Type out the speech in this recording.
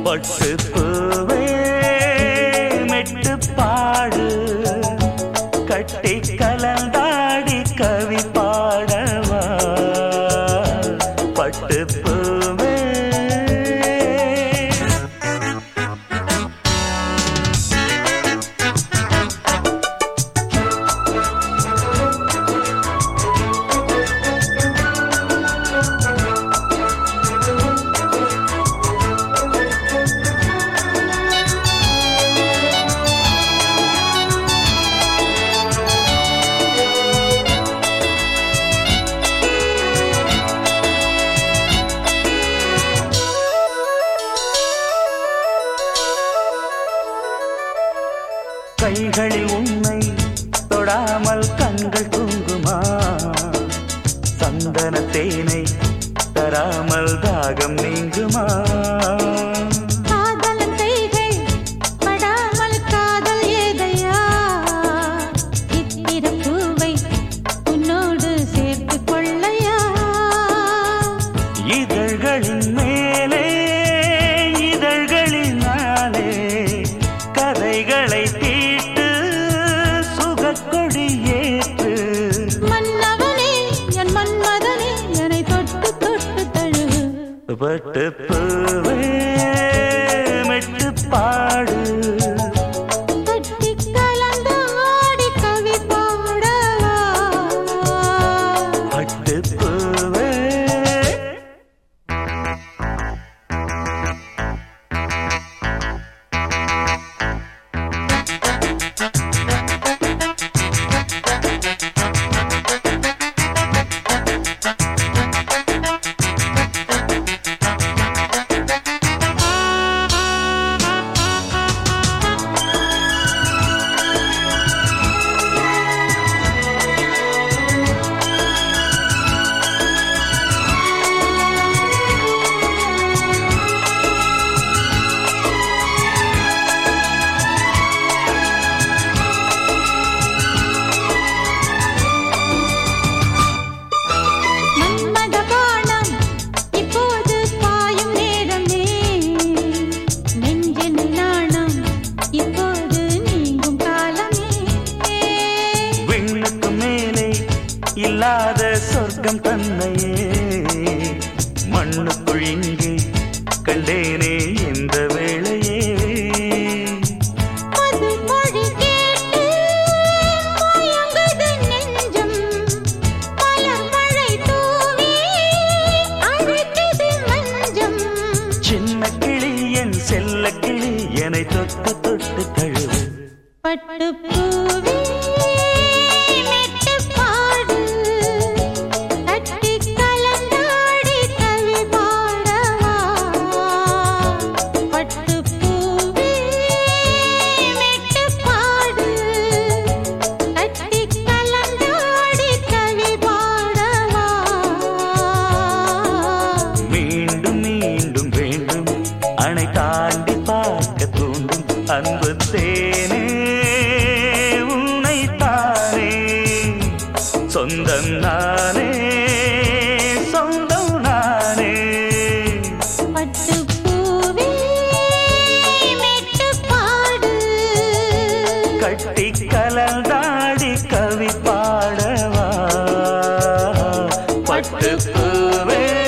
பட்டு பூவே மெட்டு பாடு கட்டி கலந்தாடி கவி பாடவா பட்டு பூவே கைகளில் உன்னை தொடாமல் கண்கள் தூங்குமா சந்தன தேனை தராமல் தாகம் நீங்குமா காதலன் கைகள் படாமல் காதல் ஏதையா இத்திர பூவை உன்னோடு சேர்த்துக் கொள்ளையா இதழ்களின் மேலே இதழ்களினாலே கதைகளை தீட்டு சுகக்கொடி ஏற்று மன்னவனே என் மன்மதனே என்னை தொட்டு தொட்டு தழுவு பட்டு பூவே மெட்டு பாடு கட்டி கலந்து ஆடி கவி பாடவா பட்டு பூவே மன்மத பானம் இப்போது பாயும் நேரமே நெஞ்சின் நாணம் இப்போது நீங்கும் காலமே விண்ணுக்கு மேலே இல்லாத சொர்க்கம் தன்னையே மண்ணுக்குள் இங்கே கண்டேனே இந்த வேளையே அது மொழி கேட்டு மயங்குது நெஞ்சம் மலர் மழை தூவி அழைக்குது மஞ்சம் சின்ன கிளி என் செல்ல கிளி என்னை தொட்டு தொட்டு தழுவு பட்டு பூவே மெட்டு பாடு கட்டி கலந்தாடி கவி பாடவா பட்டு பூவே மெட்டு பாடு கட்டி கலந்தாடி கவி பாடவா மீண்டும் மீண்டும் வேண்டும் அணை தாண்டி பார்க்க தூண்டும் அன்பு தேனே உன்னை தானே சொந்தம் நானே சொந்தம் நானே பட்டு பூவே மெட்டு பாடு கட்டி கலந்தாடி கவி பாடவா பட்டு பூவே